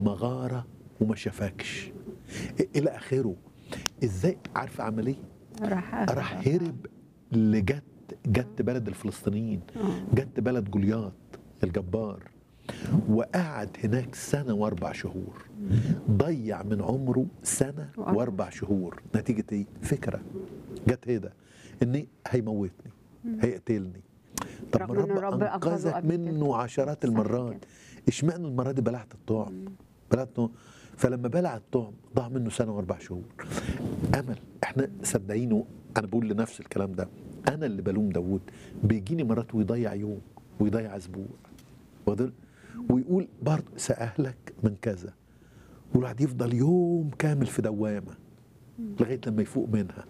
مغاره وما شافكش الى اخره ازاي عارفه عمل ايه راح راح هرب لجت جت بلد الفلسطينيين آه. جت بلد جولياط الجبار وقعد هناك سنة وأربع شهور ضيع من عمره سنة وأربع وأربع شهور نتيجة إيه؟ فكرة جت هيدا إني هيموتني هيقتلني طب ما رغم إن الرب الرب أنقذه أنقذك قبل كده. منه عشرات صح المرات كده. اشمعنى المرة دي بلعت الطعم بلعت الطعم فلما بلع الطعم ضاع منه سنة وأربع شهور امل احنا صدقينه انا بقول لنفس الكلام ده انا اللي بلوم داوود بيجيني مرات ويضيع يوم ويضيع اسبوع واخد- ويقول برضه ساهلك من كذا والواحد يفضل يوم كامل في دوامه لغايه لما يفوق منها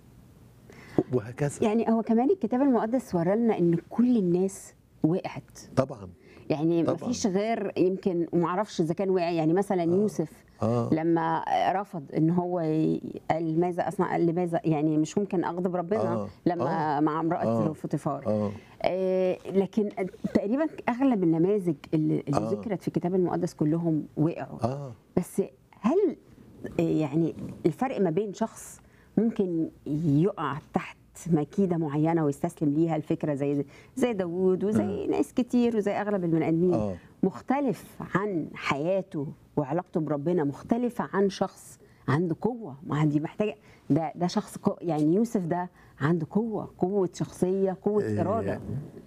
وهكذا يعني هو كمان الكتاب المقدس ورانا ان كل الناس وقعت طبعا يعني ما طبعاً. فيش غير يمكن وما اعرفش اذا كان وقع يعني مثلا يوسف اه لما رفض ان هو ي- قال ماذا اصنع قال لماذا يعني مش ممكن اغضب ربنا آه. لما آه. مع امراه آه. فوتيفار اه آه لكن تقريبا اغلب النماذج اللي, اللي آه. ذكرت في الكتاب المقدس كلهم وقعوا اه بس هل آه، يعني الفرق ما بين شخص ممكن يقع تحت مكيده معينه ويستسلم ليها الفكره زي زي داوود وزي ناس كتير وزي اغلب البني ادمين آه. مختلف عن حياته وعلاقته بربنا مختلفه عن شخص عنده قوه ما دي محتاجه ده ده شخص قو يعني يوسف ده عنده قوه قوه شخصيه قوه إيه، اراده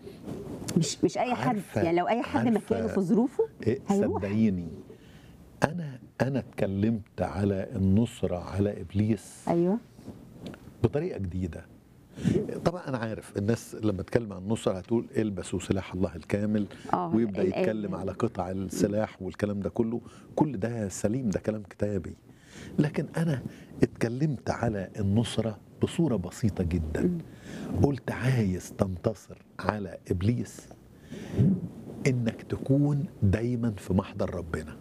مش مش اي حد عارفة- يعني لو اي حد عارفة- مكانه في ظروفه إيه، هيروح صدقيني انا انا اتكلمت على النصره على ابليس ايوه بطريقه جديده طبعا انا عارف الناس لما تتكلم عن النصر هتقول البسوا سلاح الله الكامل آه، ويبدا الآية. يتكلم على قطع السلاح والكلام ده كله كل ده سليم ده كلام كتابي لكن انا اتكلمت على النصره بصوره بسيطه جدا قلت عايز تنتصر على ابليس انك تكون دايما في محضر ربنا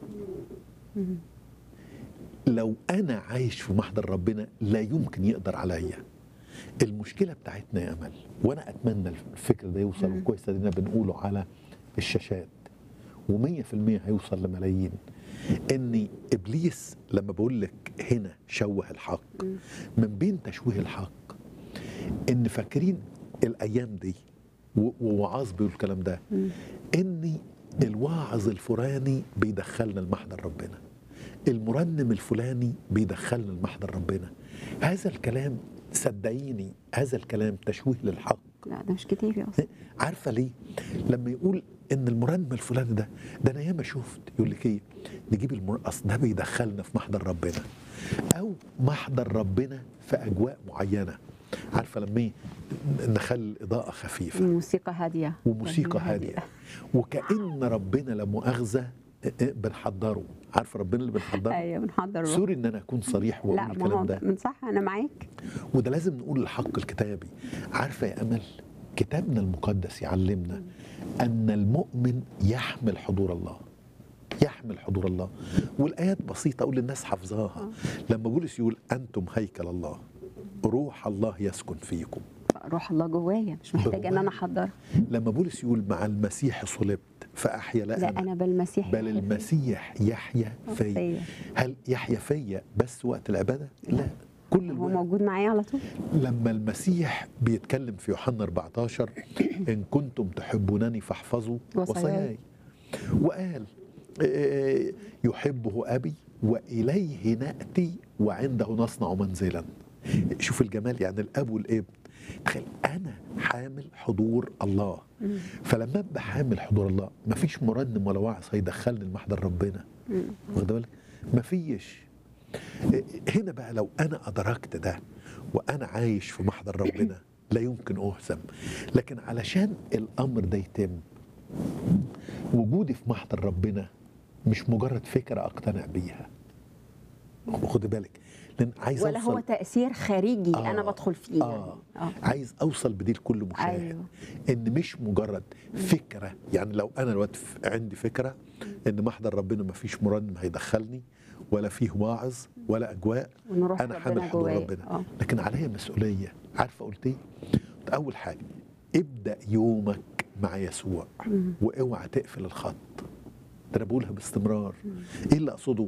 لو انا عايش في محضر ربنا لا يمكن يقدر عليا المشكله بتاعتنا يا امل وانا اتمنى الفكر ده يوصل وكويس ادينا بنقوله على الشاشات و100% هيوصل لملايين ان ابليس لما بقول لك هنا شوه الحق من بين تشويه الحق ان فاكرين الايام دي و- ووعاظ بيقول الكلام ده ان الواعظ الفلاني بيدخلنا لمحضر ربنا المرنم الفلاني بيدخلنا لمحضر ربنا هذا الكلام صدقيني هذا الكلام تشويه للحق لا ده مش كتير يا اصلا عارفه ليه؟ لما يقول ان المرنم الفلاني ده ده انا ياما شفت يقول لك ايه؟ نجيب المرقص ده بيدخلنا في محضر ربنا او محضر ربنا في اجواء معينه عارفه لما ايه؟ نخلي الاضاءه خفيفه موسيقى هاديه وموسيقى هاديه وكأن ربنا لا مؤاخذه بنحضره عارفه ربنا اللي بنحضره ايوه بنحضر الروح. سوري ان انا اكون صريح واقول لا ما الكلام هو ده من صح انا معاك وده لازم نقول الحق الكتابي عارفه يا امل كتابنا المقدس يعلمنا ان المؤمن يحمل حضور الله يحمل حضور الله والايات بسيطه اقول للناس حافظاها لما بولس يقول انتم هيكل الله روح الله يسكن فيكم روح الله جوايا مش محتاجه ان انا احضر لما بولس يقول مع المسيح صلبت فاحيا لا, لا أنا انا بالمسيح بل المسيح يحيا فيا فيا. هل يحيا فيا بس وقت العباده لا كل هو الوقت موجود معايا على طول لما المسيح بيتكلم في يوحنا 14 ان كنتم تحبونني فاحفظوا وصاياي. وصاياي وقال آه، يحبه ابي واليه ناتي وعنده نصنع منزلا شوف الجمال يعني الاب والابن تخيل انا حامل حضور الله فلما ابقى حامل حضور الله مفيش مرنم ولا واعظ هيدخلني لمحضر ربنا واخد بالك مفيش هنا بقى لو انا ادركت ده وانا عايش في محضر ربنا لا يمكن اهزم لكن علشان الامر ده يتم وجودي في محضر ربنا مش مجرد فكره اقتنع بيها خد بالك لان عايز ولا هو اوصل تاثير خارجي آه، انا بدخل فيه آه. يعني. اه عايز اوصل بدي لكل مشاهد أيوه. ان مش مجرد فكره يعني لو انا دلوقتي ف- عندي فكره ان محضر ربنا ما فيش مرنم هيدخلني ولا فيه واعظ ولا اجواء وإن روح انا ربنا حامل حضور جوايا. ربنا آه. لكن عليا مسؤوليه عارفه قلت ايه قلت اول حاجه ابدا يومك مع يسوع واوعى تقفل الخط ده انا بقولها باستمرار ايه اللي اقصده